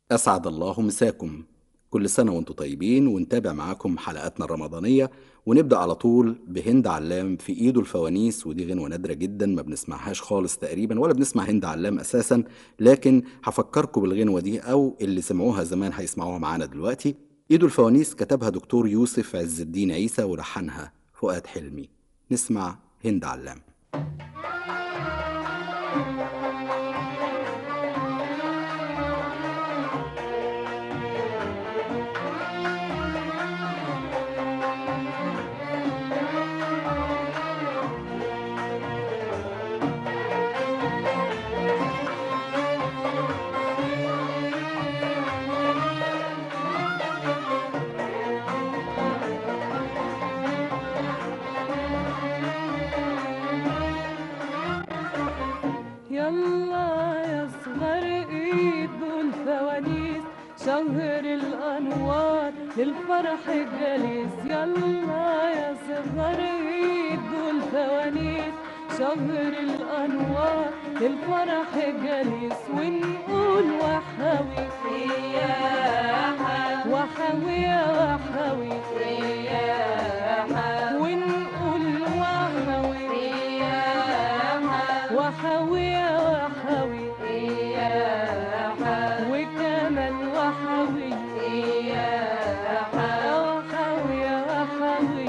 أسعد الله مساكم كل سنة وانتم طيبين ونتابع معاكم حلقاتنا الرمضانية ونبدأ على طول بهند علام في إيده الفوانيس ودي غنوة نادرة جدا ما بنسمعهاش خالص تقريبا ولا بنسمع هند علام أساسا لكن هفكركم بالغنوة دي أو اللي سمعوها زمان هيسمعوها معانا دلوقتي إيده الفوانيس كتبها دكتور يوسف عز الدين عيسى ولحنها فؤاد حلمي نسمع هند علام يلا يا صغر ايد الفوانيس شهر الانوار للفرح جليس يلا يا صغر ايد الفوانيس شهر الانوار للفرح جليس ونقول وحاوي وحاوي يا وحاوي ونقول وحاوي وحاوي يا وحاوي وكمان وحاوي وحاوي يا وحاوي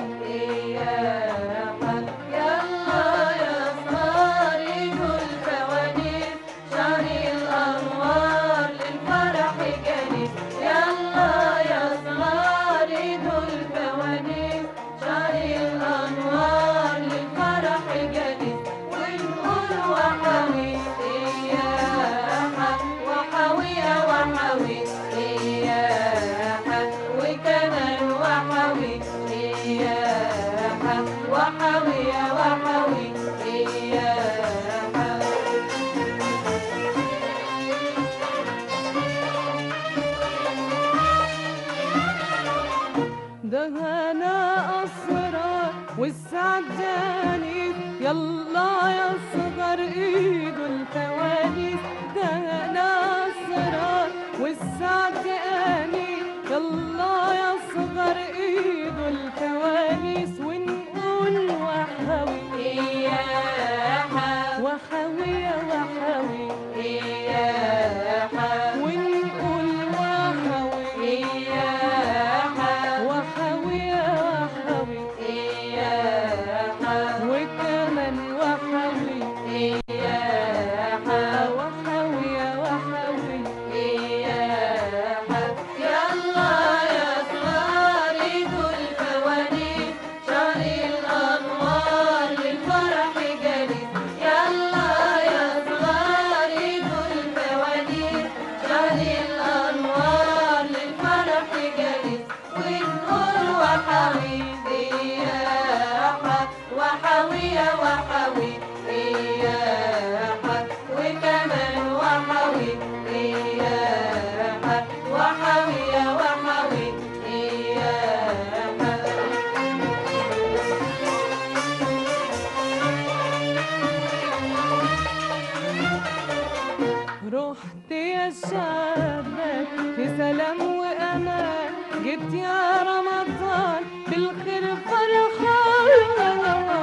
يلا يا صارم الفوانيس شهر الأنوار للفرح جليس يلا يا صارم الفوانيس شهر الأنوار للفرح جليس ونقول وحاوي إياها وحاوي يا وحاوي إياها وكمان وحاوي إياها وحاوي يا وحاوي إياها ده انا اسرار والسعد جانيس يلا يا صغر ايده الفوانيس ده انا اسرار والسعد جانيس يلا يا صغر ايده الفوانيس ونقول وحاوي إياها وحاوي يا وحاوي إياها ونقول وحاوي إياها وحاوي يا وحاوي إياها وكمان وحاوي إياها وحاوي يا وحاوي إياها يلا يا صغاريد الفوانيس شهر الأنوار للفرح جليس يلا يا صغاريد الفوانيس شهر الأنوار للفرح جليس ونقول وحاوي إياها وحاوي يا وحاوي إياها وكمان وحاوي إياها وحاوي يا وحاوي إياها رحت يا شابك في سلام وامان جيت يا رمضان بالخير فرحان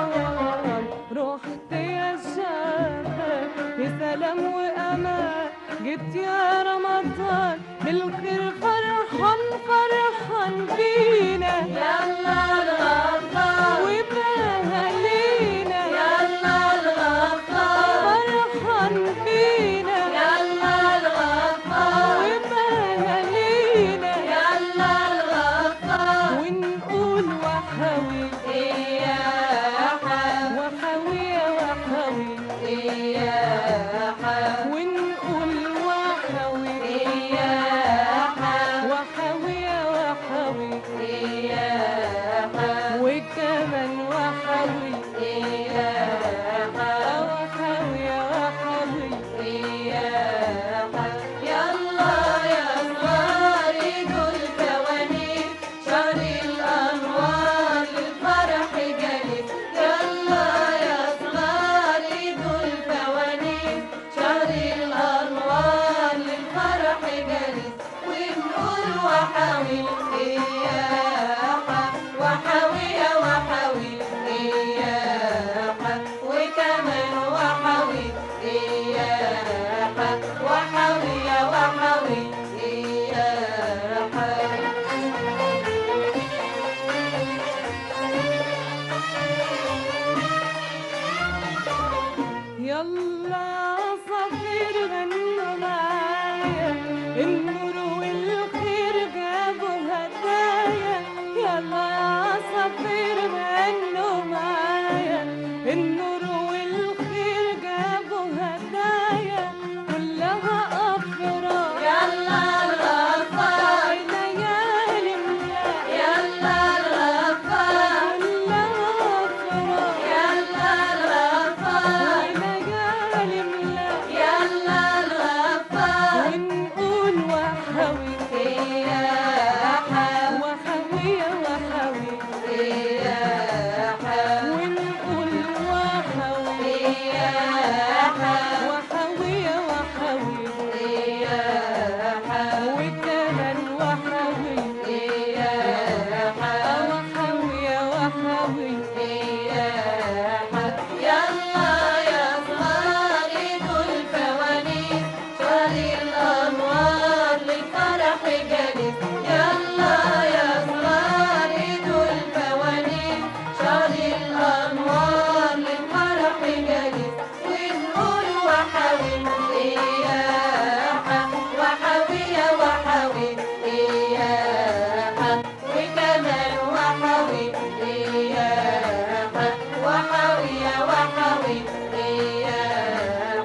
رحت يا شابك في سلام وامان جيت يا رمضان بالخير فرحان فرحان بينا يلا الغفار وبأهالينا يلا الغفار فرحان بينا يلا الغفار وبأهالينا يلا الغفار ونقول وحاوي إياها وحاوي يا وحاوي إياها ونقول وحاوي إياها وحاوي يا وحاوي إياها وحوي إياها وحوي يا وحوي إياها وكمان وحوي إياها وحوي يا وحوي إياها يلا صغير غنوا معايا النور والخير جابوا هدايا يلا يا صغير غنوا معايا النور والخير جابوا هدايا كلها أفراح يلا الغفار ليالي ملاح يلا الغفار كلها أفراح يلا الغفار ليالي ملاح يلا الغفار ونقول وحوي إياها وحوية وحوي إياها ونقول وحوي إياها وحوية وحوي إياها وكمان وحوي إياها وحوية وحوي إياها يلا يا صغار ايدوا الفوانيس شاري الأنوار للفرح جالس يلا يا صغار ايدوا الفوانيس شاري الأنوار للفرح جالس ونقول وحوي إياها وحوي يا وحوي إياها وكمان وحوي إياها وحوي يا وحوي إياها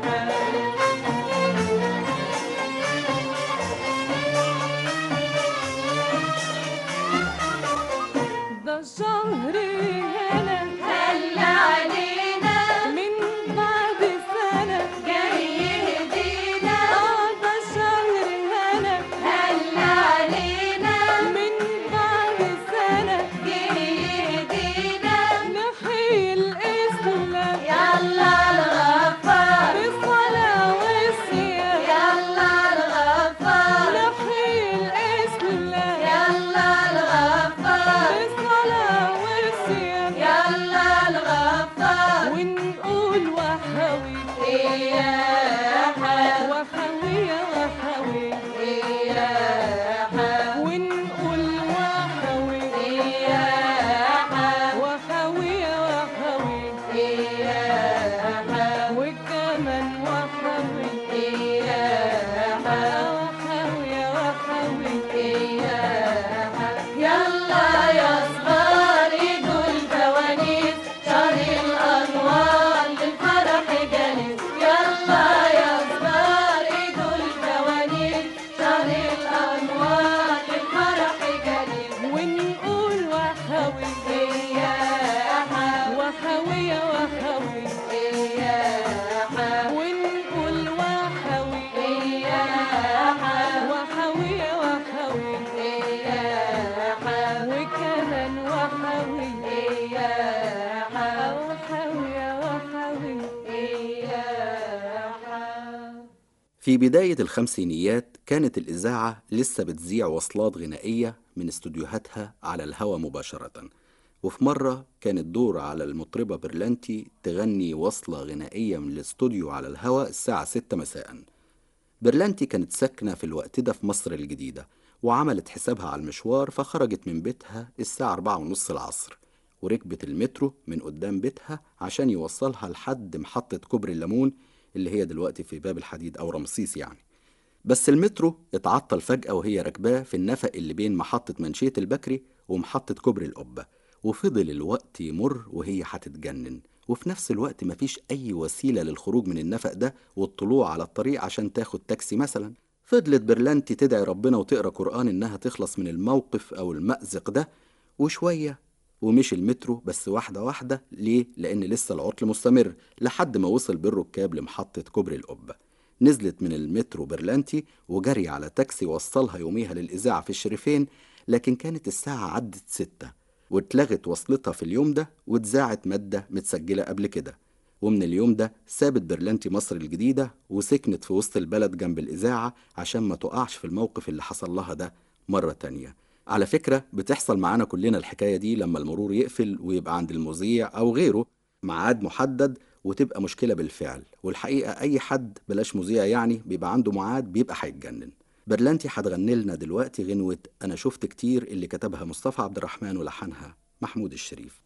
ده شهر هنا هل علينا من بعد سنة جاي يهدينا اه ده شهر هنا هل علينا من بعد سنة جاي يهدينا نحيي الإسلام يلا الغفار بالصلاة والصيام يلا الغفار نحيي الإسلام يلا الغفار بالصلاة والصيام يلا الغفار ونقول وحوي إياها وحوية وحوي إياها ونقول وحوي إياها وحوية وحوي إياها وكمان وحوي إياها وحوية وحوي إياها يلا يا صغار ايدوا الفوانيس شاري الأنوار للفرح جالس يلا يا صغار ايدوا الفوانيس شاري الأنوار للفرح جالس ونقول وحوي إياها وحوية وحوي إياها ونقول وحوي إياها وحوية وحوي إياها وكمان وحوي إياها وحوية وحوي إياها في بداية الخمسينيات كانت الإذاعة لسه بتذيع وصلات غنائية من استوديوهاتها على الهوا مباشرة وفي مرة كانت دور على المطربة برلانتي تغني وصلة غنائية من الاستوديو على الهوا الساعة 6 مساء برلانتي كانت ساكنة في الوقت ده في مصر الجديدة وعملت حسابها على المشوار فخرجت من بيتها الساعة أربعة ونص العصر وركبت المترو من قدام بيتها عشان يوصلها لحد محطة كوبري الليمون اللي هي دلوقتي في باب الحديد أو رمسيس يعني بس المترو اتعطل فجأة وهي راكباه في النفق اللي بين محطة منشية البكري ومحطة كوبري القبة وفضل الوقت يمر وهي هتتجنن وفي نفس الوقت مفيش أي وسيلة للخروج من النفق ده والطلوع على الطريق عشان تاخد تاكسي مثلا فضلت برلانتي تدعي ربنا وتقرا قرآن إنها تخلص من الموقف أو المأزق ده وشوية ومشي المترو بس واحدة واحدة ليه؟ لأن لسه العطل مستمر لحد ما وصل بالركاب لمحطة كوبري القبة نزلت من المترو برلانتي وجري على تاكسي وصلها يوميها للإذاعة في الشريفين لكن كانت الساعة عدت ستة واتلغت وصلتها في اليوم ده واتذاعت مادة متسجلة قبل كده ومن اليوم ده سابت برلانتي مصر الجديدة وسكنت في وسط البلد جنب الإذاعة عشان ما تقعش في الموقف اللي حصل لها ده مرة تانية على فكرة بتحصل معانا كلنا الحكاية دي لما المرور يقفل ويبقى عند المذيع أو غيره ميعاد محدد وتبقى مشكلة بالفعل والحقيقة أي حد بلاش مذيع يعني بيبقى عنده ميعاد بيبقى هيتجنن برلانتي هتغني لنا دلوقتي غنوة أنا شفت كتير اللي كتبها مصطفى عبد الرحمن ولحنها محمود الشريف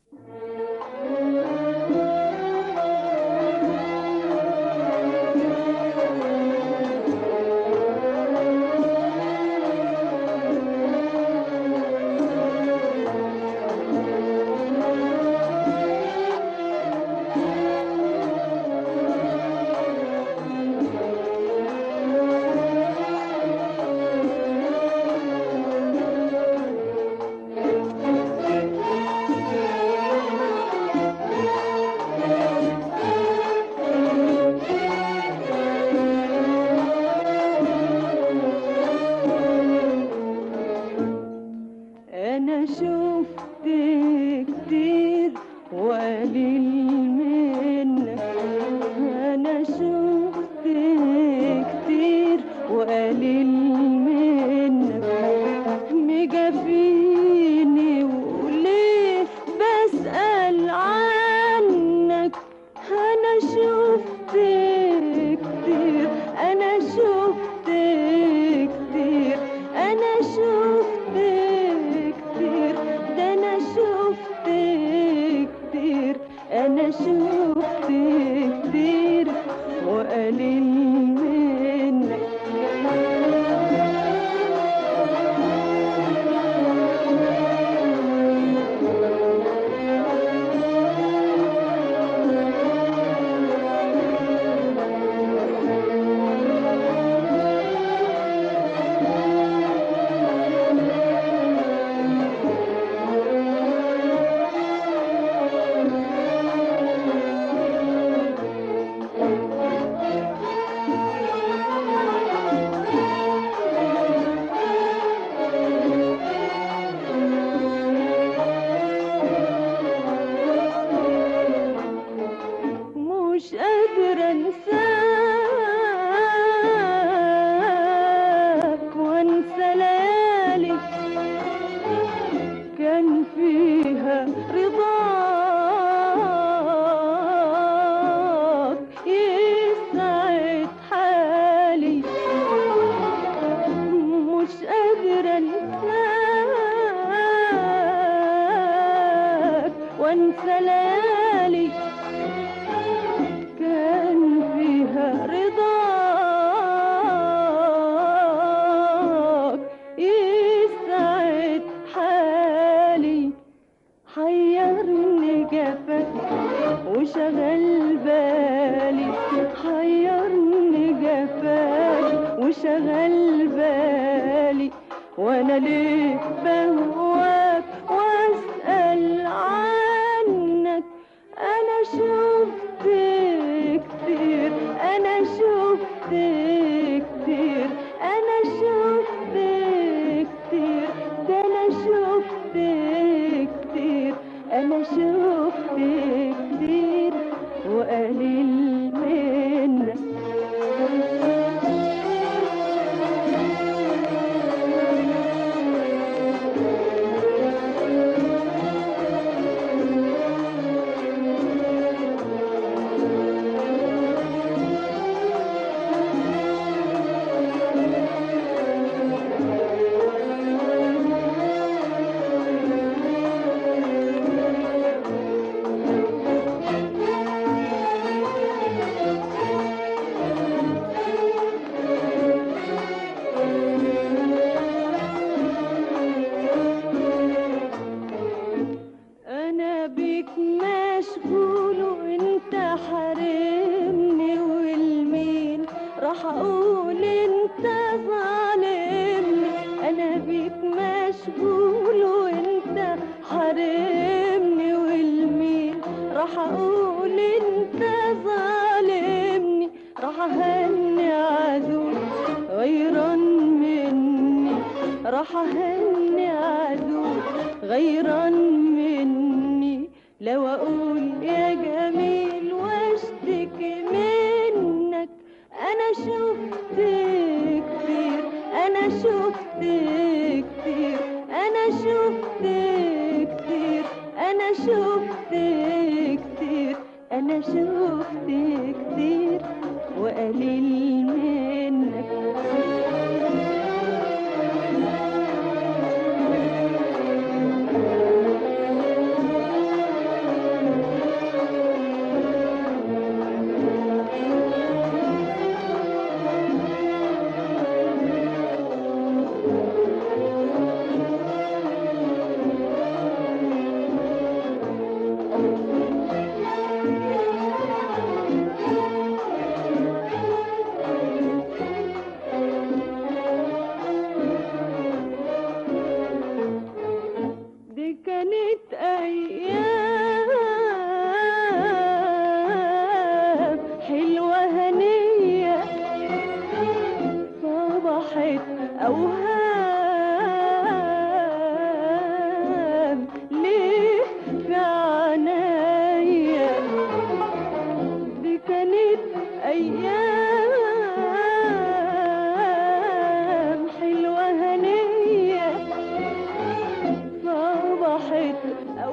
انا شفت كتير وقليل منك انا شفت كتير وقليل منك مجافيني وليه بسأل عنك انا شفت كتير انا شفت كتير انا شفت كتير ده انا شفت كتير انا شفت كتير وقليل منك مش قادرة انساك وانسى ليالي كان فيها رضاك يسعد حالي مش قادرة انساك وانسى ليالي كان فيها رضاك يسعد حالي حيرني جفاك وشغل بالي حيرني جفاك وشغل بالي وانا ليه بهواك واسأل عنك انا شفت كتير انا شفت كتير انا شفت كتير ده انا شفت كتير انا شفت كتير وقليل منك انا بيك مشغول وانت حارمني والمين راح اقول انت ظالمني انا بيك مشغول وانت حارمني والمين راح اقول انت ظالمني راح اهني عدو غيران مني راح اهني عدو غيران مني لو اقول يا جميل واشتكي منك انا شفت كتير انا شفت كتير انا شفت كتير انا شفت كتير انا شفت كتير وقليل منك دي كانت أيام حلوة هنية صبحت أوهام ليه في عنايا دي كانت أيام حلوة هنية صبحت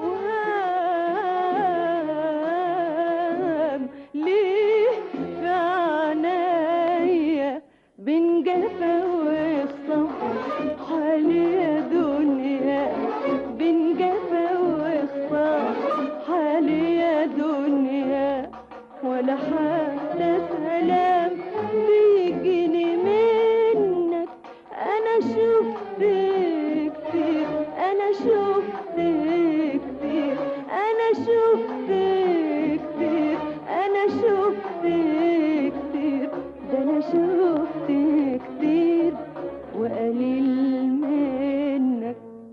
أوهام ليه في عنايا بين جفا والصبر حالي يا دنيا بين جفا والصبر حالي يا دنيا ولا حتى سلام بيجيني منك انا شفت كتير انا شفت كتير انا شفت كتير انا شفت كتير ده انا شفت كتير وقليل منك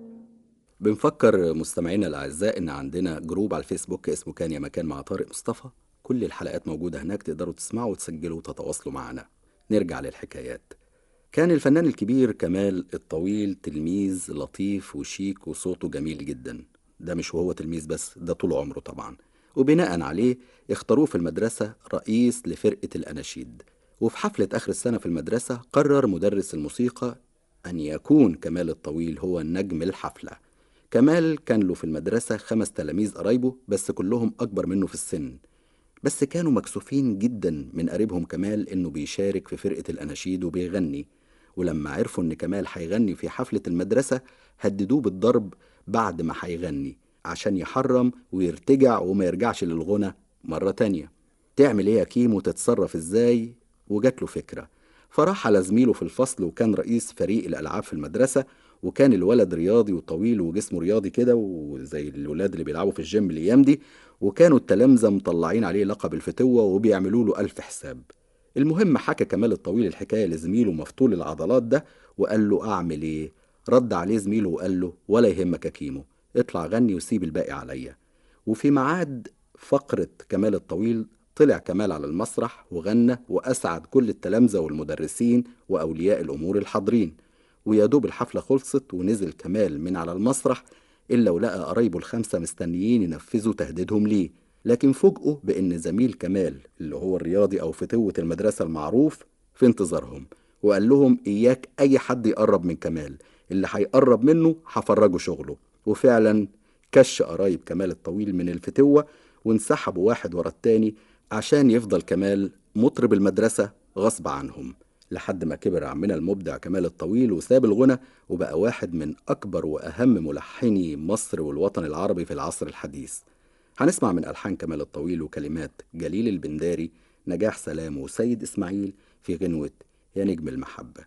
بنفكر مستمعينا الأعزاء إن عندنا جروب على الفيسبوك اسمه كان يا مكان مع طارق مصطفى كل الحلقات موجودة هناك تقدروا تسمعوا وتسجلوا وتتواصلوا معنا نرجع للحكايات كان الفنان الكبير كمال الطويل تلميذ لطيف وشيك وصوته جميل جدا ده مش وهو تلميذ بس ده طول عمره طبعا وبناء عليه اختاروه في المدرسة رئيس لفرقة الأناشيد وفي حفلة آخر السنة في المدرسة قرر مدرس الموسيقى أن يكون كمال الطويل هو نجم الحفلة كمال كان له في المدرسة خمس تلاميذ قرايبه بس كلهم أكبر منه في السن بس كانوا مكسوفين جدا من قريبهم كمال إنه بيشارك في فرقة الأناشيد وبيغني ولما عرفوا إن كمال هيغني في حفلة المدرسة هددوه بالضرب بعد ما هيغني عشان يحرم ويرتجع وما يرجعش للغنى مرة تانية تعمل ايه يا كيمو تتصرف ازاي وجات له فكرة فراح على زميله في الفصل وكان رئيس فريق الألعاب في المدرسة وكان الولد رياضي وطويل وجسمه رياضي كده وزي الولاد اللي بيلعبوا في الجيم الأيام دي وكانوا التلامذة مطلعين عليه لقب الفتوة وبيعملوا له ألف حساب المهم حكى كمال الطويل الحكاية لزميله مفتول العضلات ده وقال له أعمل إيه؟ رد عليه زميله وقال له ولا يهمك يا كيمو اطلع غني وسيب الباقي عليا وفي ميعاد فقرة كمال الطويل طلع كمال على المسرح وغنى وأسعد كل التلامذة والمدرسين وأولياء الأمور الحاضرين ويا دوب الحفلة خلصت ونزل كمال من على المسرح إلا ولقى قرايبه الخمسة مستنيين ينفذوا تهديدهم ليه لكن فوجئوا بإن زميل كمال اللي هو الرياضي أو فتوة المدرسة المعروف في انتظارهم وقال لهم إياك أي حد يقرب من كمال اللي هيقرب منه هفرجه شغله وفعلا كش قرايب كمال الطويل من الفتوة وانسحبوا واحد ورا التاني عشان يفضل كمال مطرب المدرسة غصب عنهم لحد ما كبر عمنا المبدع كمال الطويل وساب الغنى وبقى واحد من أكبر وأهم ملحني مصر والوطن العربي في العصر الحديث هنسمع من ألحان كمال الطويل وكلمات جليل البنداري نجاح سلام وسيد إسماعيل في غنوة يا نجم المحبة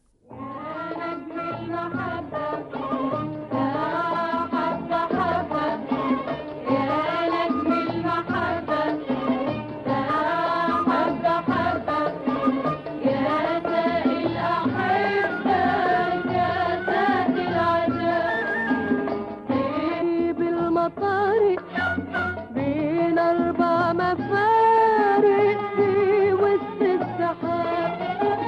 بالمطار بين أربع مفارق في وسط السحاب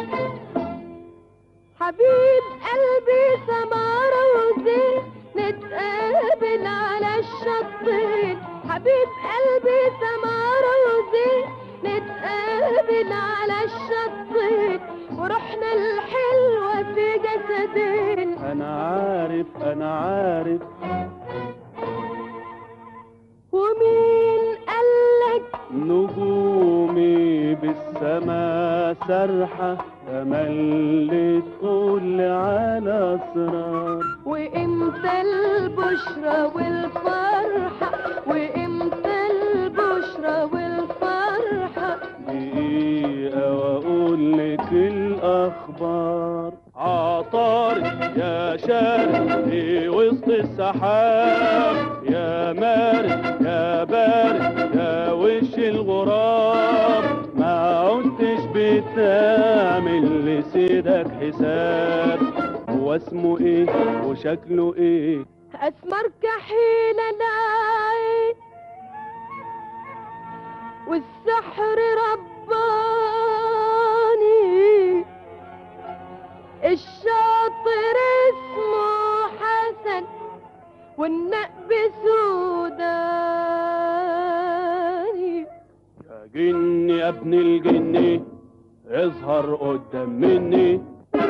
حبيب قلبي سمارة وزين نتقابل على الشطين حبيب قلبي سمارة وزين نتقابل على الشطين ورحنا الحلوة في جسد دين انا عارف انا عارف ومين قالك نجومي بالسما سرحة تملي تقول على اسرار وامتى البشرى والفرحة وامتى البشرى والفرحة دقيقة واقول لك الاخبار عطارد يا شارد في وسط السحاب يا مارد يا بارد يا وش الغراب ما عدتش بتعمل لسيدك حساب هو اسمه ايه وشكله ايه اسمر كحيل العين والسحر رباني الشاطر اسمه حسن والنقب سوداني يا جني يا ابن الجني اظهر قدام مني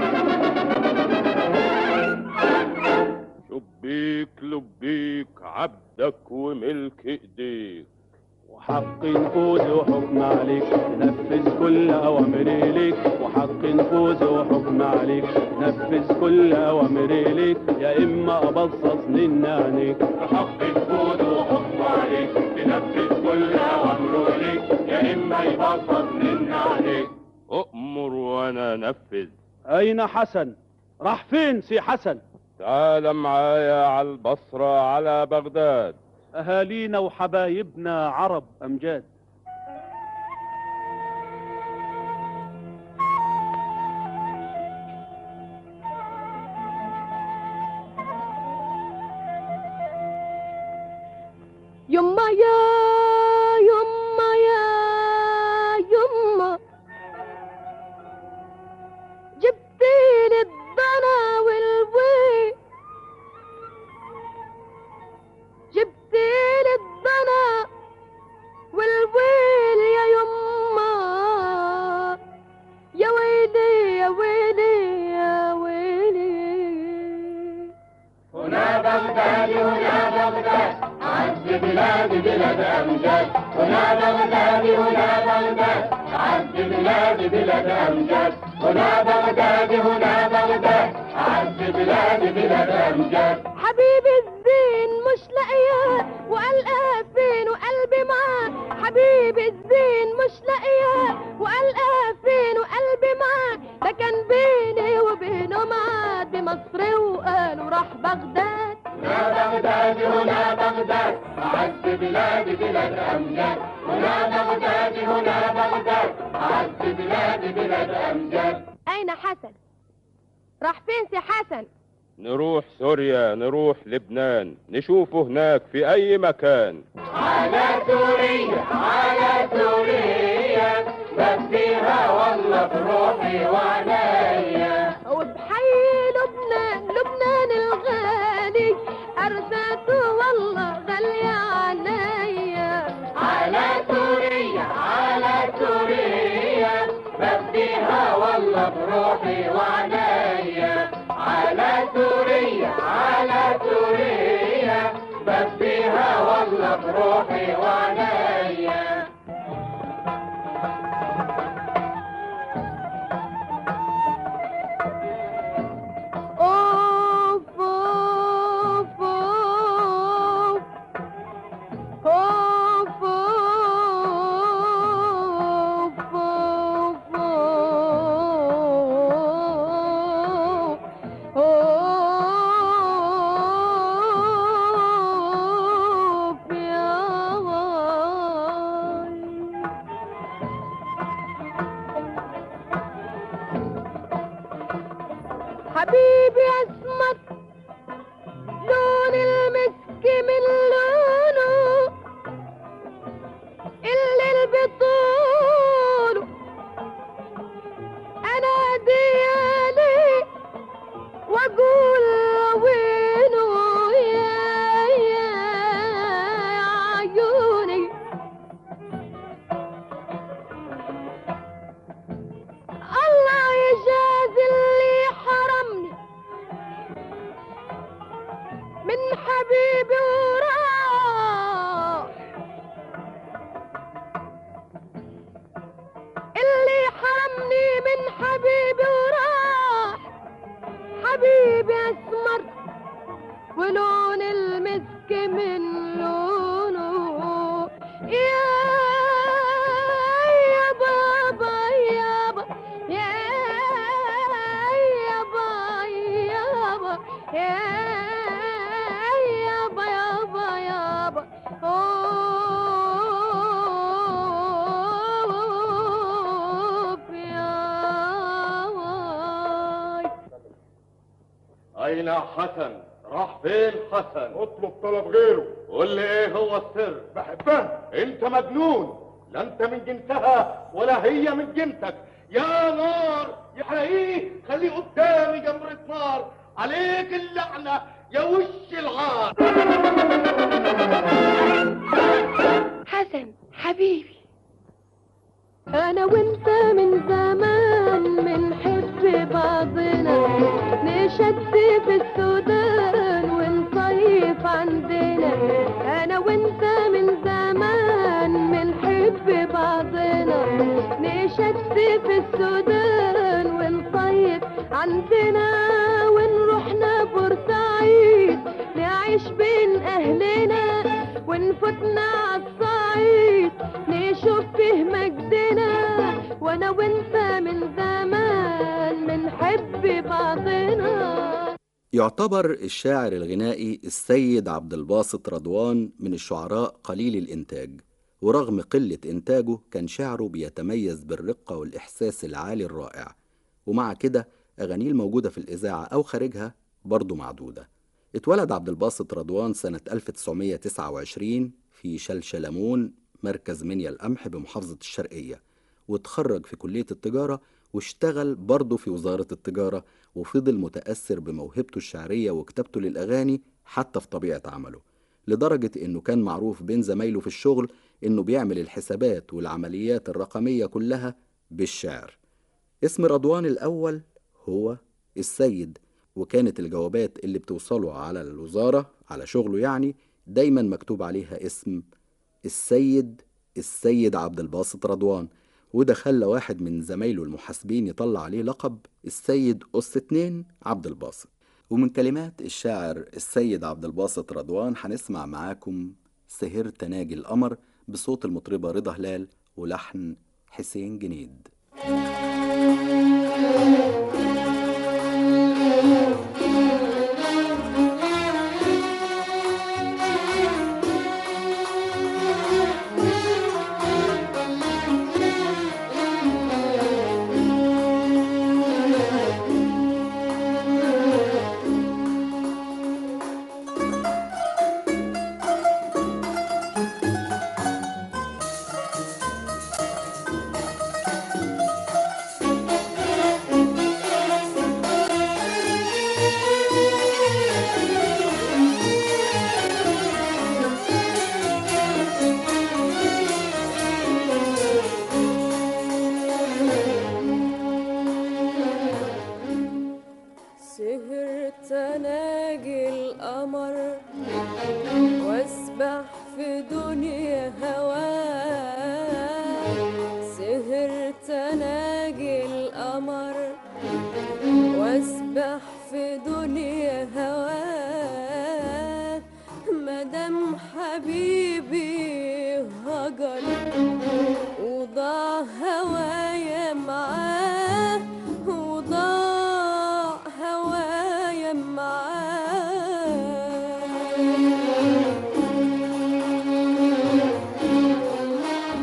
شبيك لبيك عبدك وملك ايديك وحق نفوذ وحكم عليك نفذ كل اوامري ليك وحق نفوذ وحكم عليك نفذ كل اوامري ليك يا اما ابصص من عينيك حق نفوذ وحكم عليك تنفذ كل اوامري ليك يا اما يبصص من عينيك أؤمر وأنا أنفذ اين حسن راح فين سي حسن تعال معايا على البصرة على بغداد اهالينا وحبايبنا عرب امجاد يما يا يما يا يما جبتيلي الضنا والويل جبتيلي الضنا والويل يا يما يا ويلي يا ويلي يا ويلي هنا بغداد هنا بغداد عز بلاد بلاد أمجاد هنا بغداد هنا بغداد عز بلاد بلاد أمجاد هنا بغداد هنا بغداد عز بلاد بلاد أمجاد حبيبي الزين مش لاقياه وقلقاه فين وقلبي معاه حبيبي الزين مش لاقياه وقلقاه فين وقلبي معاه ده كان بيني وبينه ميعاد بمصر وقالوا راح بغداد هنا بغداد هنا بغداد عز بلاد بلاد أمجاد هنا بغداد هنا بغداد عز بلاد بلاد أمجاد اين حسن راح فين سي حسن نروح سوريا نروح لبنان نشوفه هناك في أي مكان على سوريا على سوريا بفديها والله بروحي وعنايا وبحي لبنان لبنان الغالي ارزاته والله غالية عليا على سوريا على سوريا بفديها والله بروحي وعنايا على سوريا على سوريا بفديها والله بروحي وعنايا اوف اوف اوف اوف اوف اوف اوف يا غالي حبيبي اسمك لون المسك من لونه اللي بطوله انا ديالي واقول وينه يا يا عيوني الله يجازي اللي حرمني من حبيبي وراح اللي حرمني من حبيبي وراح حبيبي اسمر ولون المسك من لونه يا يا بابا يابا يا يابا يابا يا يابا يابا يابا أوف يا واي أين حسن؟ راح فين حسن؟ اطلب طلب غيره قول لي إيه هو السر؟ بحبها أنت مجنون لا أنت من جنسها ولا هي من جنسك يا نار يا حلاقيه خليه قدامي جمرة نار عليك اللعنة يا وش العار حسن حبيبي انا وانت من زمان بنحب بعضنا نشد في السودان ونصيف عندنا انا وانت من زمان بنحب بعضنا نشد في السودان ونصيف عندنا ونروحنا بورسعيد نعيش بين اهلنا ونفوتنا عالصعيد نشوف فيه مجدنا وانا وانت من زمان بنحب بعضنا يعتبر الشاعر الغنائي السيد عبد الباسط رضوان من الشعراء قليل الإنتاج ورغم قلة إنتاجه كان شعره بيتميز بالرقة والإحساس العالي الرائع ومع كده أغانيه الموجودة في الإذاعة أو خارجها برضه معدودة اتولد عبد الباسط رضوان سنة 1929 في شلشلمون مركز منيا القمح بمحافظة الشرقية واتخرج في كلية التجارة واشتغل برضه في وزارة التجارة وفضل متأثر بموهبته الشعرية وكتابته للأغاني حتى في طبيعة عمله لدرجة إنه كان معروف بين زمايله في الشغل إنه بيعمل الحسابات والعمليات الرقمية كلها بالشعر اسم رضوان الأول هو السيد وكانت الجوابات اللي بتوصله على الوزارة على شغله يعني دايما مكتوب عليها اسم السيد السيد عبد الباسط رضوان وده خلى واحد من زمايله المحاسبين يطلع عليه لقب السيد أس اتنين عبد الباسط ومن كلمات الشاعر السيد عبد الباسط رضوان هنسمع معاكم سهرت ناجي القمر بصوت المطربة رضا هلال ولحن حسين جنيد سهرت اناجي القمر واسبح في دنيا هواه سهرت اناجي القمر واسبح في دنيا هواه مدام حبيبي هجر وضاع هوايا معاه وضاع هوايا معاه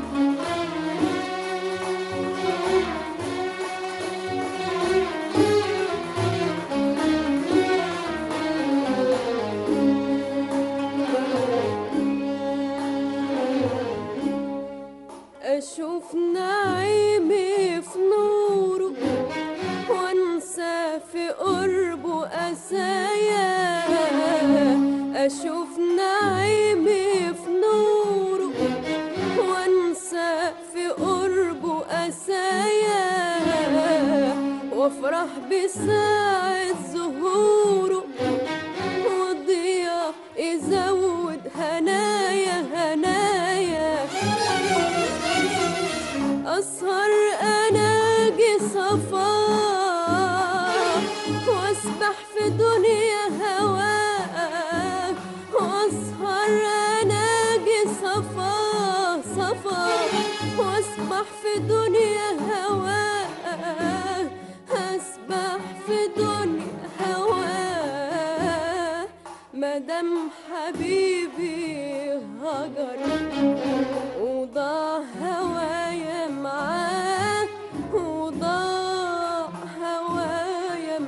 أشوف نعيمي في نوره وانسى في قربه أسايا أشوف نعيمي في نوره وانسى في قربه أسايا وافرح بساعة ظهوره وضياء أسبح في دنيا هواه أسبح في دنيا هواه مدام حبيبي هجر وضاع هوايا معاه وضاع هوايا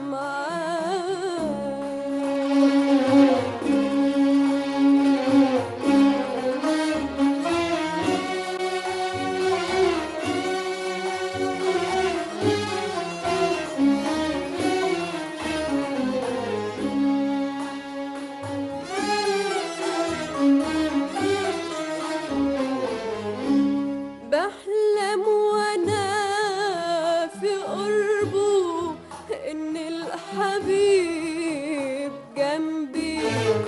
بحلم وانا في قربه ان الحبيب جنبي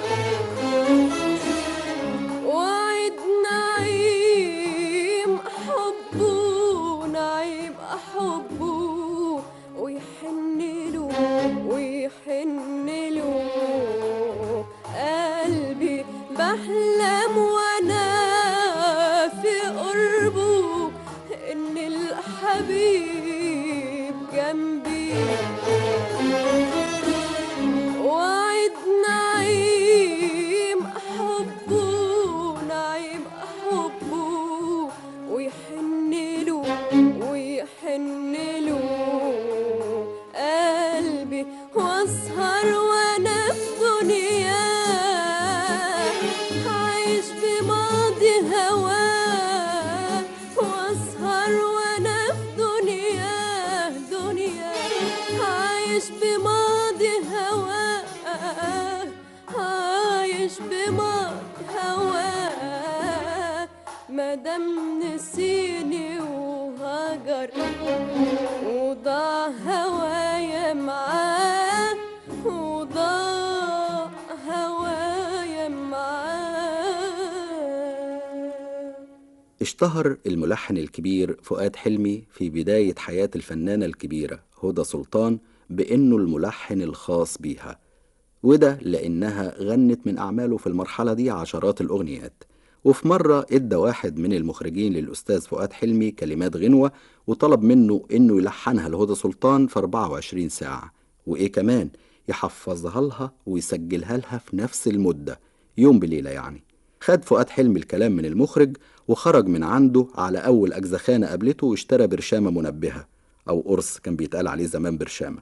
وعد نعيم حبه نعيم حبه ويحن له ويحن له قلبي بحلم وانا في قربه ان الحبيب جنبي وعد نعيم حبه نعيم حبه ويحن له ويحن له قلبي واسهر وانا في دنياه عايش بماضي هواه واسهر وانا في دنياه دنياه عايش بماضي هواه عايش بماضي هواه مادام نسيني وهجر وضاع هوايا معاه وضاع هوايا معاه اشتهر الملحن الكبير فؤاد حلمي في بداية حياة الفنانة الكبيرة هدى سلطان بأنه الملحن الخاص بيها وده لأنها غنت من أعماله في المرحلة دي عشرات الأغنيات وفي مرة ادى واحد من المخرجين للأستاذ فؤاد حلمي كلمات غنوة وطلب منه إنه يلحنها لهدى سلطان في 24 ساعة وإيه كمان يحفظها لها ويسجلها لها في نفس المدة يوم بليلة يعني خد فؤاد حلمي الكلام من المخرج وخرج من عنده على أول أجزخانة قابلته واشترى برشامة منبهة أو قرص كان بيتقال عليه زمان برشامة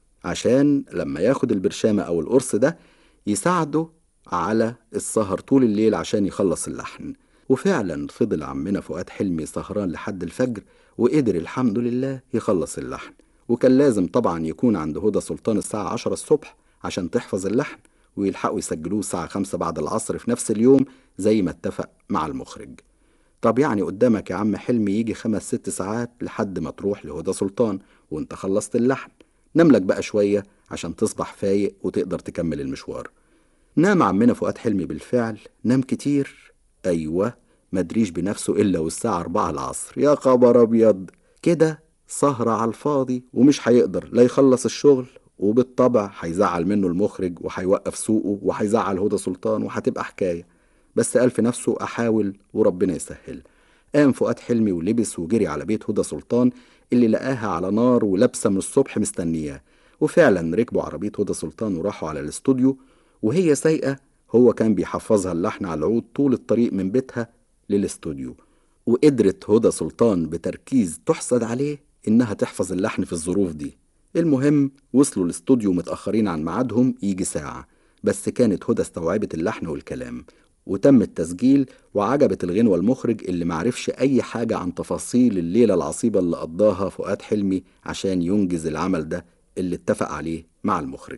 عشان لما ياخد البرشامة أو القرص ده يساعده على السهر طول الليل عشان يخلص اللحن وفعلا فضل عمنا فؤاد حلمي سهران لحد الفجر وقدر الحمد لله يخلص اللحن وكان لازم طبعا يكون عند هدى سلطان الساعة 10 الصبح عشان تحفظ اللحن ويلحقوا يسجلوه الساعة 5 بعد العصر في نفس اليوم زي ما اتفق مع المخرج طب يعني قدامك يا عم حلمي يجي خمس ست ساعات لحد ما تروح لهدى سلطان وانت خلصت اللحن نملك بقى شوية عشان تصبح فايق وتقدر تكمل المشوار نام عمنا فؤاد حلمي بالفعل نام كتير أيوة مدريش بنفسه إلا والساعة أربعة العصر يا خبر أبيض كده سهرة على الفاضي ومش هيقدر لا يخلص الشغل وبالطبع هيزعل منه المخرج وهيوقف سوقه وهيزعل هدى سلطان وهتبقى حكاية بس قال في نفسه أحاول وربنا يسهل قام فؤاد حلمي ولبس وجري على بيت هدى سلطان اللي لقاها على نار ولابسة من الصبح مستنياه وفعلا ركبوا عربية هدى سلطان وراحوا على الاستوديو وهي سايقة هو كان بيحفظها اللحن على العود طول الطريق من بيتها للاستوديو وقدرت هدى سلطان بتركيز تحسد عليه إنها تحفظ اللحن في الظروف دي المهم وصلوا الاستوديو متأخرين عن ميعادهم يجي ساعة بس كانت هدى استوعبت اللحن والكلام وتم التسجيل وعجبت الغنوة المخرج اللي معرفش أي حاجة عن تفاصيل الليلة العصيبة اللي قضاها فؤاد حلمي عشان ينجز العمل ده اللي اتفق عليه مع المخرج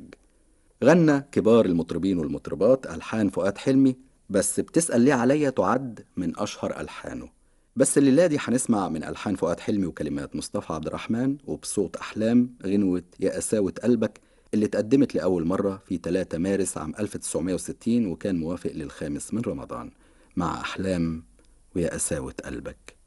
غنى كبار المطربين والمطربات ألحان فؤاد حلمي بس بتسأل ليه عليا تعد من أشهر ألحانه بس الليلة دي هنسمع من ألحان فؤاد حلمي وكلمات مصطفى عبد الرحمن وبصوت أحلام غنوة يا قساوة قلبك اللي اتقدمت لأول مرة في 3 مارس عام 1960 وكان موافق للخامس من رمضان مع أحلام ويا قساوة قلبك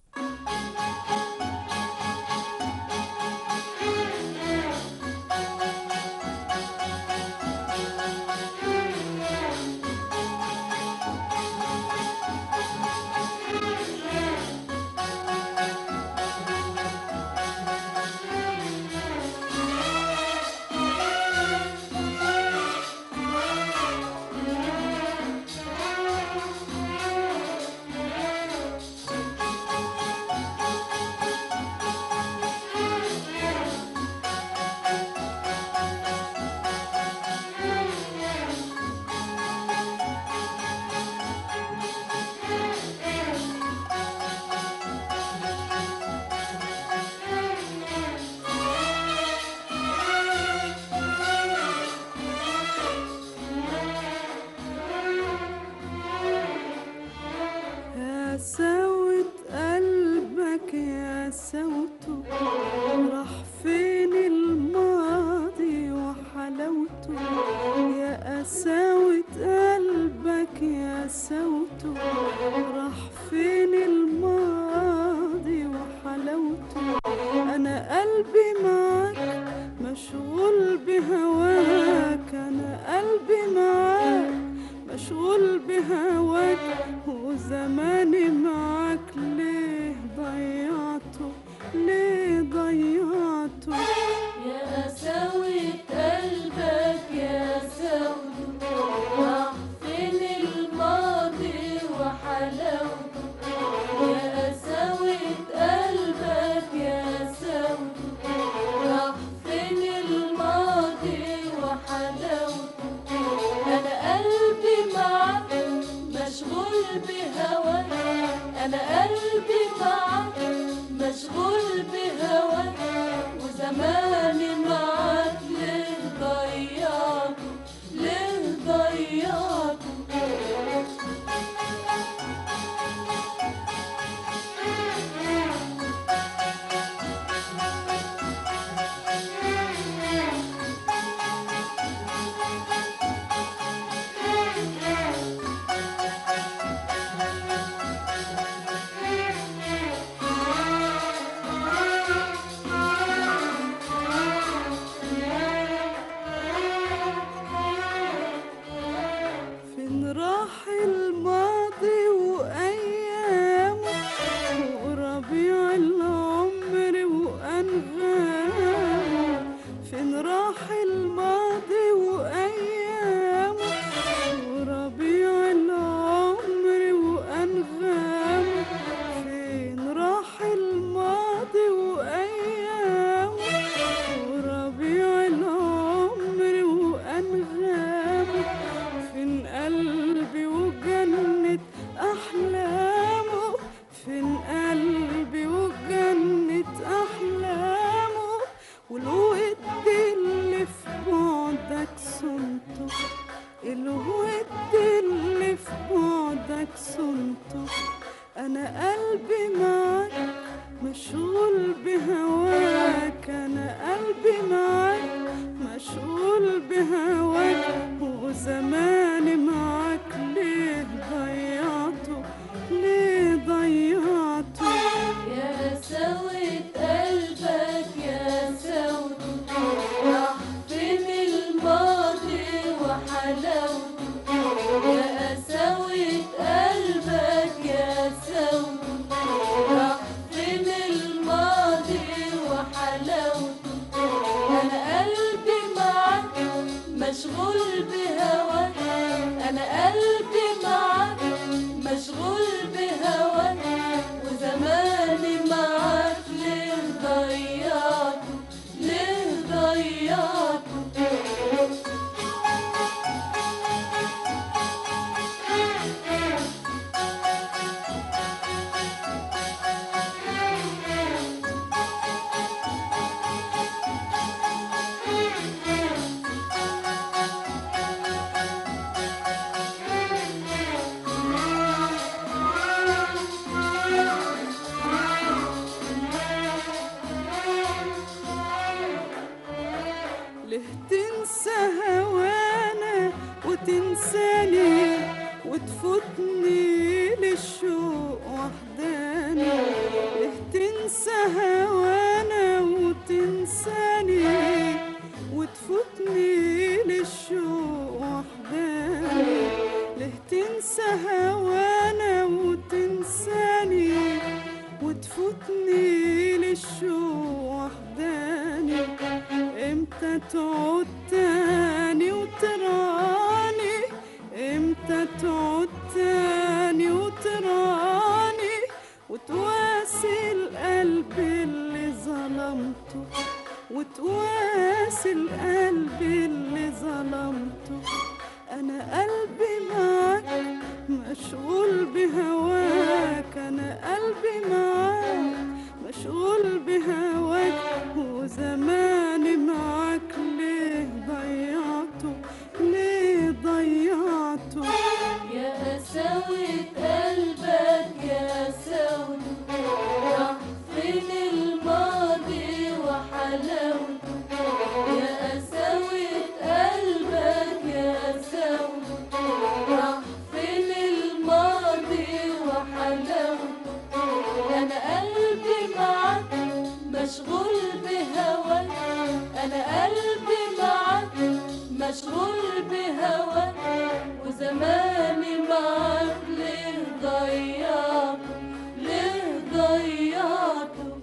وحلاوته يا قساوة قلبك يا سوته راح فين الماضي وحلاوته أنا قلبي معاك مشغول بهواك أنا قلبي معاك مشغول بهواك وزماني معاك ليه ضيعته ليه ضيعته يا قساوة قلبك يا سود راح فين الماضي وحلاوته يا قساوة قلبك يا سود راح فين الماضي وحلاوته أنا قلبي معاك مشغول بهواك أنا قلبي معاك مشغول بهواك وزماني معاك ليه ضيعته ليه ضيعته فين راح الماضي وأيامه وربيع العمر وأنغامه فين راح الماضي وأيامه وربيع العمر وأنغامه فين راح الماضي وأيامه وربيع العمر وأنغامه فين قلبي وجنة أحلامه فين قلبي وجنة أحلامه والود اللي في بعدك صنته الود اللي في بعدك صنته أنا قلبي معاك مشغول بهواك أنا قلبي معاك مشغول بهواك وزماني معاك ليه ضيعته ليه ضيعته يا قساوة قلبك يا سود راح فين الماضي وحلاوته يا قساوة قلبك يا سود راح فين الماضي وحلاوته أنا قلبي معاك مشغول بهواك أنا قلبي معاك مشغول بهواك وزماني معاك ليه ضيعته ليه ضيعته ليه تنسى هوانا وتنساني وتفوتني للشوق وحداني ليه تنسى هوانا وتنساني وتفوتني للشوق وحداني ليه تنسى هوانا وتنساني وتفوتني للشوق وحداني امتى تعود تاني وتراني امتى تعود تاني وتراني وتواسي القلب اللي ظلمته وتواسي القلب اللي ظلمته انا قلبي معاك مشغول بهواك انا قلبي معاك مشغول بهواك وزماني معاك ليه مشغول بهواك وزماني معاك ليه ضيعته ليه ضيعته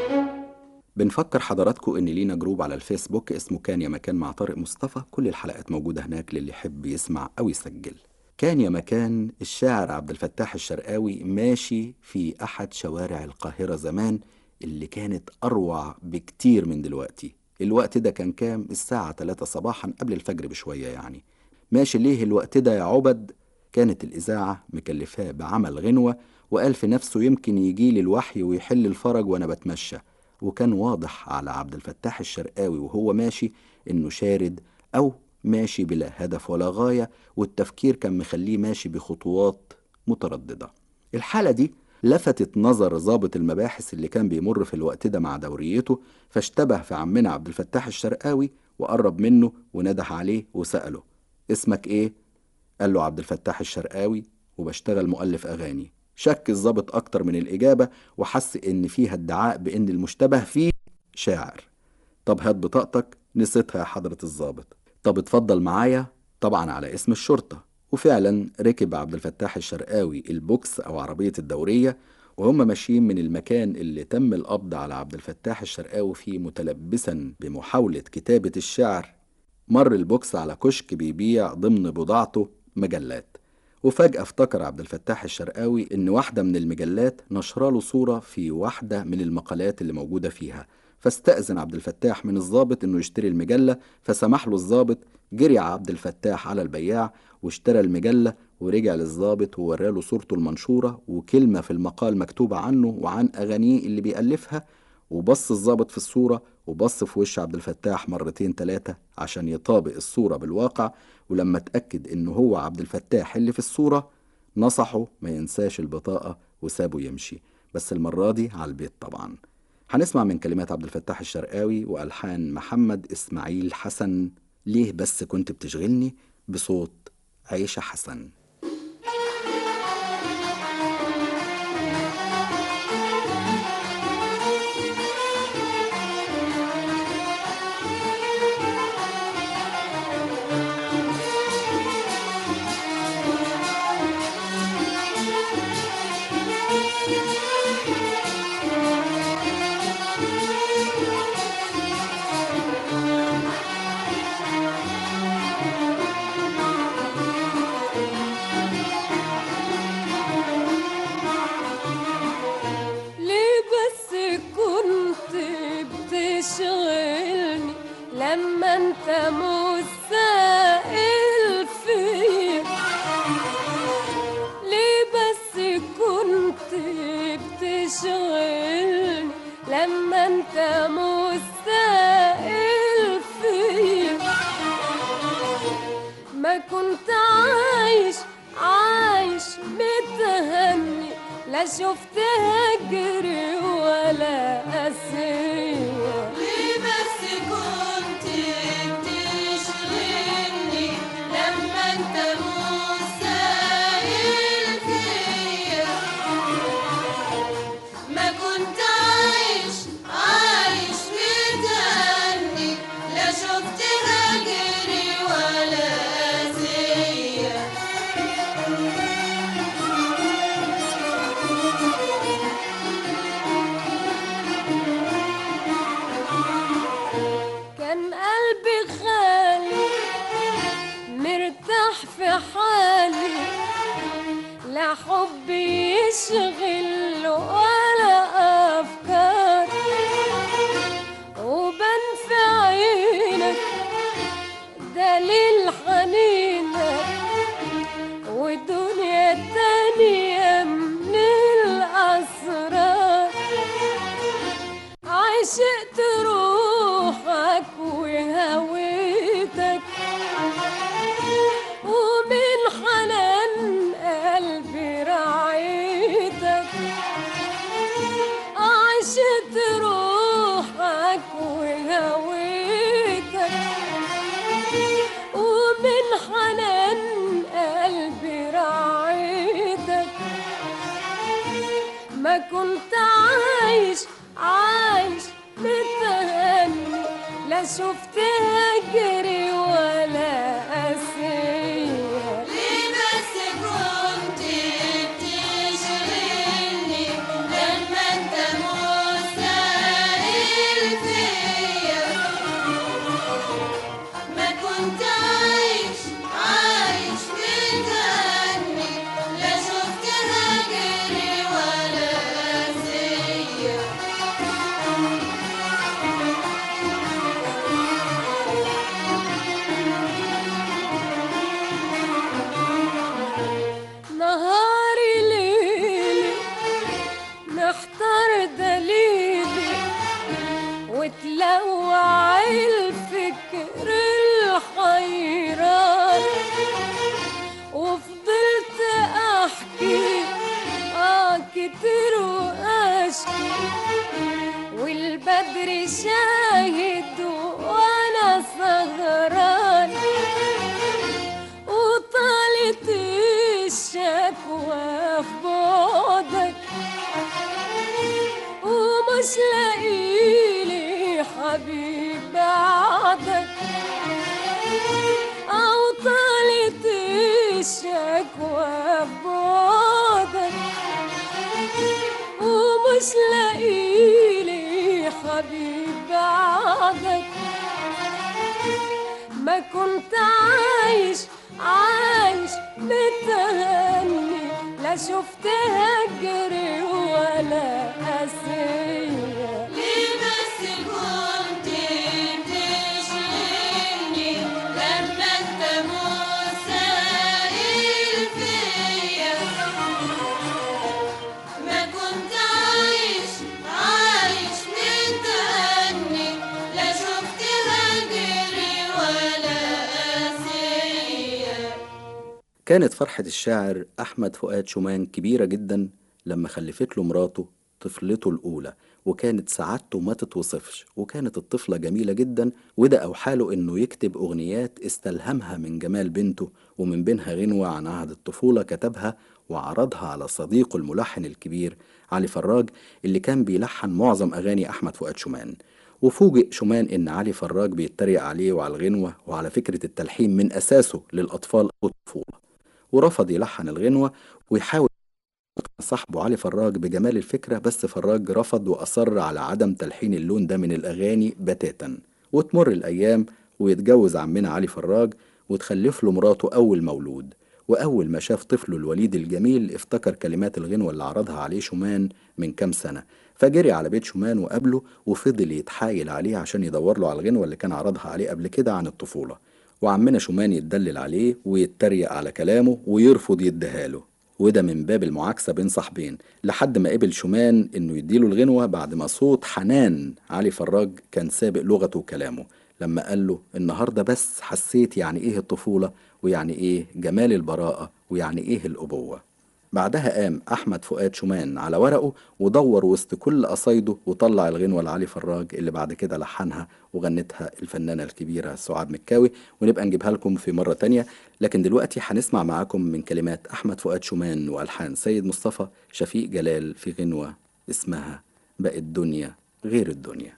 بنفكر حضراتكم ان لينا جروب على الفيسبوك اسمه كان يا مكان مع طارق مصطفى كل الحلقات موجودة هناك للي يحب يسمع او يسجل كان يا مكان الشاعر عبد الفتاح الشرقاوي ماشي في احد شوارع القاهرة زمان اللي كانت اروع بكتير من دلوقتي الوقت ده كان كام الساعة 3 صباحا قبل الفجر بشوية يعني ماشي ليه الوقت ده يا عبد كانت الإذاعة مكلفاه بعمل غنوة وقال في نفسه يمكن يجيلي الوحي ويحل الفرج وأنا بتمشى وكان واضح على عبد الفتاح الشرقاوي وهو ماشي إنه شارد أو ماشي بلا هدف ولا غاية والتفكير كان مخليه ماشي بخطوات مترددة الحالة دي لفتت نظر ضابط المباحث اللي كان بيمر في الوقت ده مع دوريته فاشتبه في عمنا عبد الفتاح الشرقاوي وقرب منه ونده عليه وسأله اسمك ايه؟ قال له عبد الفتاح الشرقاوي وبشتغل مؤلف أغاني شك الضابط أكتر من الإجابة وحس إن فيها ادعاء بإن المشتبه فيه شاعر طب هات بطاقتك نسيتها يا حضرة الضابط طب اتفضل معايا طبعا على اسم الشرطة وفعلا ركب عبد الفتاح الشرقاوي البوكس أو عربية الدورية وهم ماشيين من المكان اللي تم القبض على عبد الفتاح الشرقاوي فيه متلبسا بمحاولة كتابة الشعر مر البوكس على كشك بيبيع ضمن بضاعته مجلات وفجأة افتكر عبد الفتاح الشرقاوي إن واحدة من المجلات نشراله صورة في واحدة من المقالات اللي موجودة فيها فاستأذن عبد الفتاح من الضابط إنه يشتري المجلة فسمح له الضابط جري عبد الفتاح على البياع واشترى المجلة ورجع للضابط ووراله صورته المنشورة وكلمة في المقال مكتوبة عنه وعن أغانيه اللي بيألفها وبص الضابط في الصورة وبص في وش عبد الفتاح مرتين تلاتة عشان يطابق الصورة بالواقع ولما اتأكد إنه هو عبد الفتاح اللي في الصورة نصحه ما ينساش البطاقة وسابه يمشي بس المرة دي على البيت طبعا هنسمع من كلمات عبد الفتاح الشرقاوي وألحان محمد إسماعيل حسن ليه بس كنت بتشغلني بصوت عيشة حسن ليه بس كنت بتشغلني لما انت مسائل فيا ليه بس كنت بتشغلني لما انت مسائل فيا ما كنت عايش عايش متهني لا شفت هجري ولا أسير ليه بس كنت بتشغلني لما انت مسائل فيا ما كنت عايش عايش متهني لا شفت هجري ولا أذية كان قلبي خالي مرتاح في حالي لا حب يشغل ولا أفكار وبان في عينك دليل حنينك ودنيا تانية من الأسرار عشقت روحك وهويتك ومن حنان قلبي رعيتك عشقت روحك وهويتك ومن حنان قلبي رعيتك ما كنت عايش عايش متهني لا شفت هجري ولا بعدك ومش لاقيلي حبيب بعدك ما كنت عايش عايش متهني لا شفت هجري ولا قاسية ليه بس كنت بتشغلني لما انت مسائل فيا ما كنت عايش عايش متهني لا شفت هجري ولا قاسية كانت فرحة الشاعر أحمد فؤاد شومان كبيرة جدا لما خلفت له مراته طفلته الأولى وكانت سعادته ما تتوصفش وكانت الطفلة جميلة جدا وده أوحاله إنه يكتب أغنيات استلهمها من جمال بنته ومن بينها غنوة عن عهد الطفولة كتبها وعرضها على صديقه الملحن الكبير علي فراج اللي كان بيلحن معظم أغاني أحمد فؤاد شومان وفوجئ شومان إن علي فراج بيتريق عليه وعلى الغنوة وعلى فكرة التلحين من أساسه للأطفال أو الطفولة ورفض يلحن الغنوة ويحاول صاحبه علي فراج بجمال الفكرة بس فراج رفض وأصر على عدم تلحين اللون ده من الأغاني بتاتا وتمر الأيام ويتجوز عمنا علي فراج وتخلف له مراته أول مولود وأول ما شاف طفله الوليد الجميل افتكر كلمات الغنوة اللي عرضها عليه شومان من كام سنة فجري على بيت شومان وقابله وفضل يتحايل عليه عشان يدور له على الغنوة اللي كان عرضها عليه قبل كده عن الطفولة وعمنا شومان يتدلل عليه ويتريق على كلامه ويرفض يديها له وده من باب المعاكسة بين صاحبين لحد ما قبل شومان انه يديله الغنوة بعد ما صوت حنان علي فراج كان سابق لغته وكلامه لما قال له النهاردة بس حسيت يعني ايه الطفولة ويعني ايه جمال البراءة ويعني ايه الأبوة بعدها قام أحمد فؤاد شومان على ورقه ودور وسط كل قصايده وطلع الغنوة لعلي فراج اللي بعد كده لحنها وغنتها الفنانة الكبيرة سعاد مكاوي ونبقى نجيبها لكم في مرة تانية لكن دلوقتي هنسمع معاكم من كلمات أحمد فؤاد شومان وألحان سيد مصطفى شفيق جلال في غنوة اسمها بقت دنيا غير الدنيا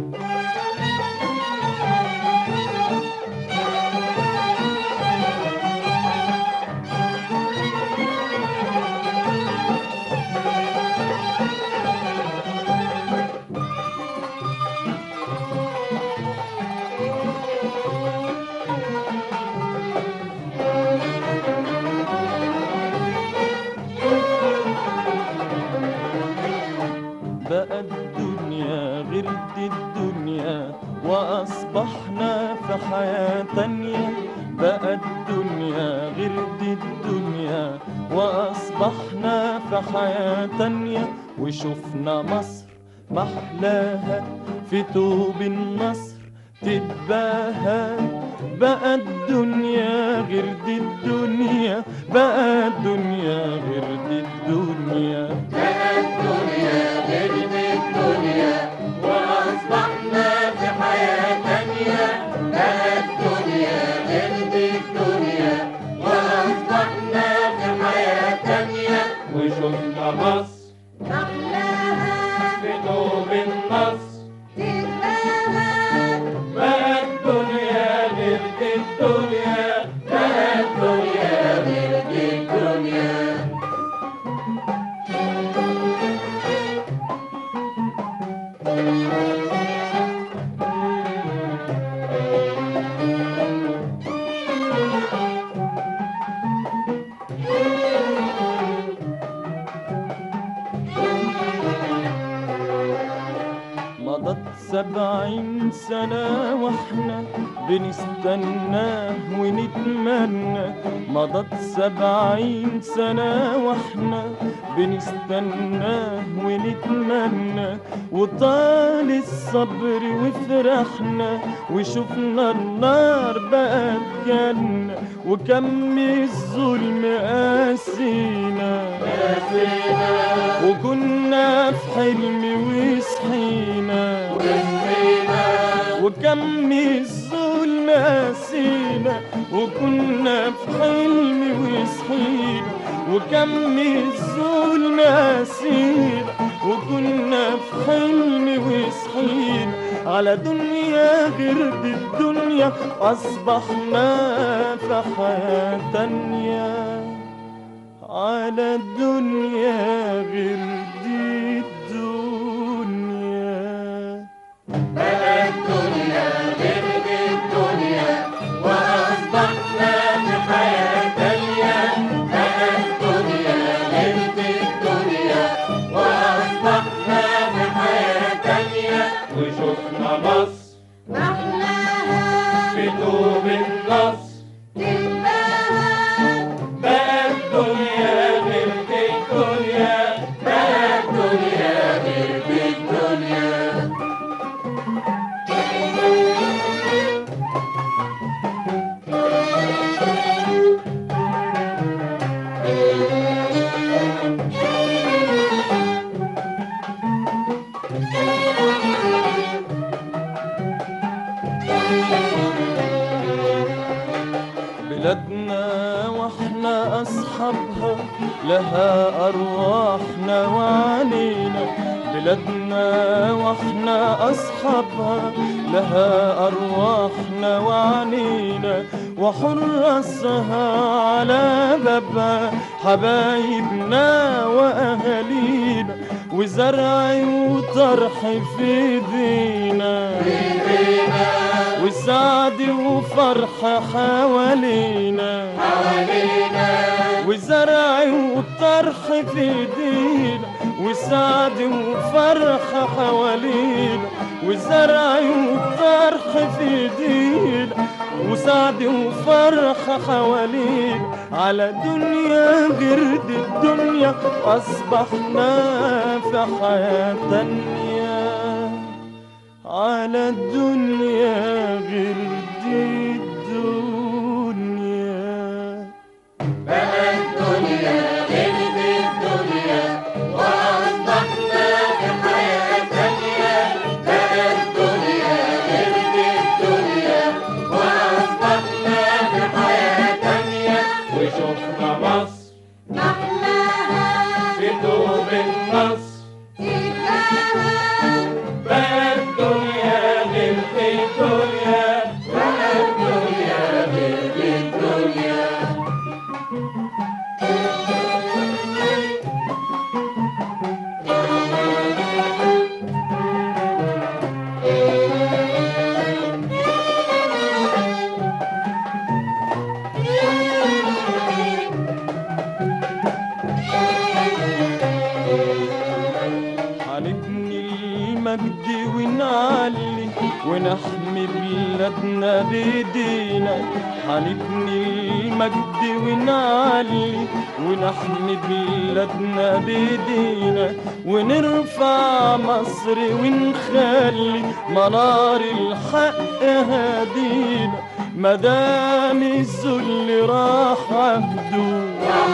بقى الدنيا غيرت الدنيا وأصبحنا في حياة تانية بقى الدنيا غيرت الدنيا وأصبحنا في حياة تانية وشفنا مصر محلاها في توب النصر تتباهى بقى الدنيا غير دي الدنيا بقى الدنيا غير دي الدنيا وشفنا مصر في دوب النصر بقى الدنيا غير دي الدنيا بقى الدنيا غير دي الدنيا مضت سبعين سنة واحنا بنستناه ونتمنى مضت سبعين سنة واحنا بنستناه ونتمنى وطال الصبر وفرحنا وشفنا النار بقت جنة وكم الظلم قاسينا وكنا في حلم وصحينا وكم الظلم قاسينا وكنا في حلم وصحينا وكم الظلم قاسينا وكنا في حلم وصحينا على دنيا غير دي الدنيا أصبحنا في حياة تانية على الدنيا غير دي الدنيا بقى الدنيا غير دي الدنيا وأصبحنا في حياة تانية بقى الدنيا غير دي الدنيا وأصبحنا في حياة تانية وشفنا مصر محلاها في طوب النصر تبقى بقى الدنيا غير دي الدنيا بقى الدنيا غير دي الدنيا بلادنا واحنا اصحابها لها ارواحنا وعنينا بلادنا واحنا اصحابها لها ارواحنا وعنينا وحرسها على بابها حبايبنا واهالينا وزرع وطرح في ايدينا وسعد وفرحة حوالينا حوالينا وزرع وطرح في ايدينا وسعد وفرحة حوالينا وزرع وطرح في ايدينا وسعد وفرحة حوالينا على دنيا غير دي الدنيا أصبحنا في حياة تانية على الدنيا غير دي الدنيا بقى الدنيا غير دي الدنيا وأصبحنا في حياة تانية بقى الدنيا غير دي الدنيا وأصبحنا في حياة تانية وشفنا مصر محلاها في طوب النصر تبقى بقى الدنيا غير دي الدنيا بقى الدنيا غير دي الدنيا هنبني المجد ونعلي ونحمي بلادنا بايدينا هنبني المجد ونعلي ونحمي بلادنا بايدينا ونرفع مصر ونخلي منار الحق هادينا مدام الذل راح عهده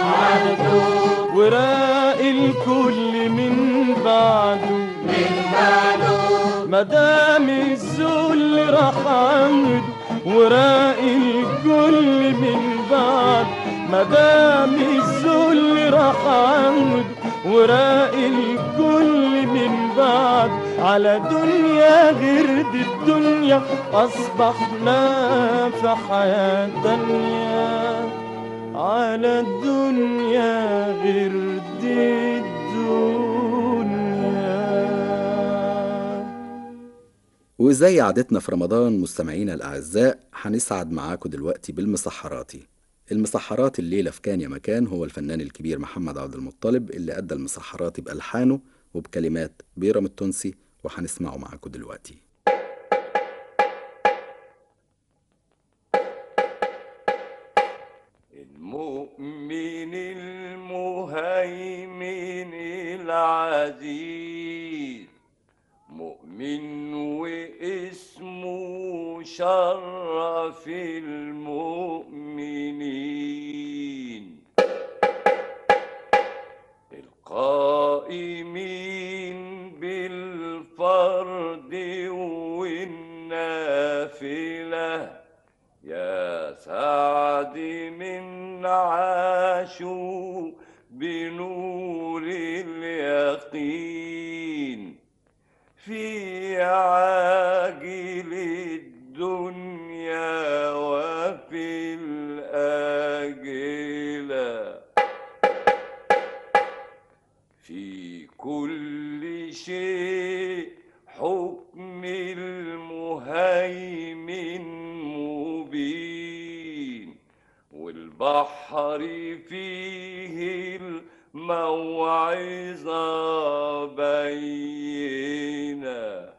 وراق الكل من بعده من بعده مدام الذل راح عمده وراق الكل من بعد مدام الذل راح عمده وراق الكل من بعد على دنيا غير دي الدنيا أصبحنا في حياة تانية على الدنيا غير دي الدنيا وزي عادتنا في رمضان مستمعينا الأعزاء هنسعد معاكم دلوقتي بالمسحراتي المسحرات الليلة في كان يا مكان هو الفنان الكبير محمد عبد المطلب اللي أدى المسحراتي بألحانه وبكلمات بيرم التونسي وهنسمعه معاكم دلوقتي المؤمن المهيمن العزيز مؤمن واسمه شرف المؤمنين القائمين بالفرد والنافله يا سعد من عاشوا بنور اليقين في عاجل الدنيا وفي الآجلة في كل شيء حكم المهيمن مبين والبحر فيه الموعظة بينه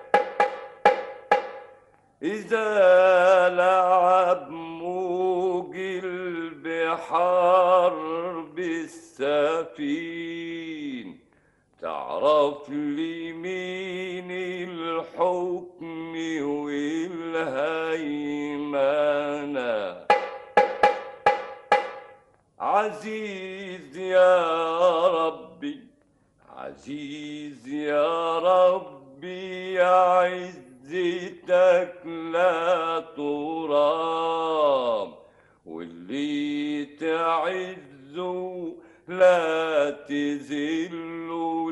إذا لعب موج البحار بالسفين تعرف لي مين الحكم والهيمنة عزيز يا ربي عزيز يا ربي عزتك لا ترام واللي تعزه لا تذل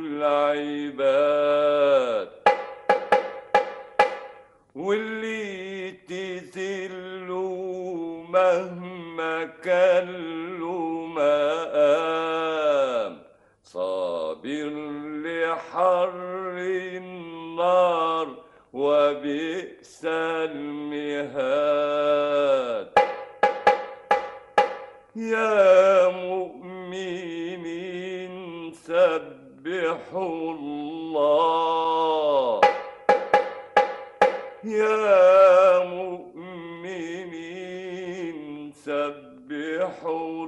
العباد واللي تذله مهما كان له مقام صابر لحر النار وبئس المهاد يا مؤمنين سبحوا الله يا مؤمنين سبحوا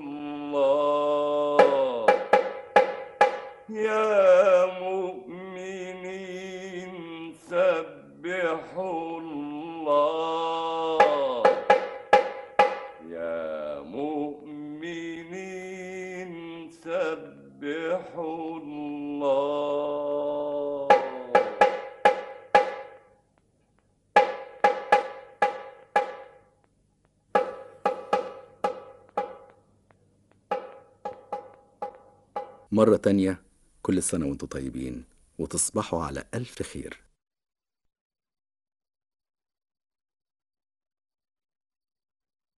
الله يا مؤمنين سبحوا الله يا مؤمنين سبحوا الله مرة تانية كل سنة وانتم طيبين وتصبحوا على ألف خير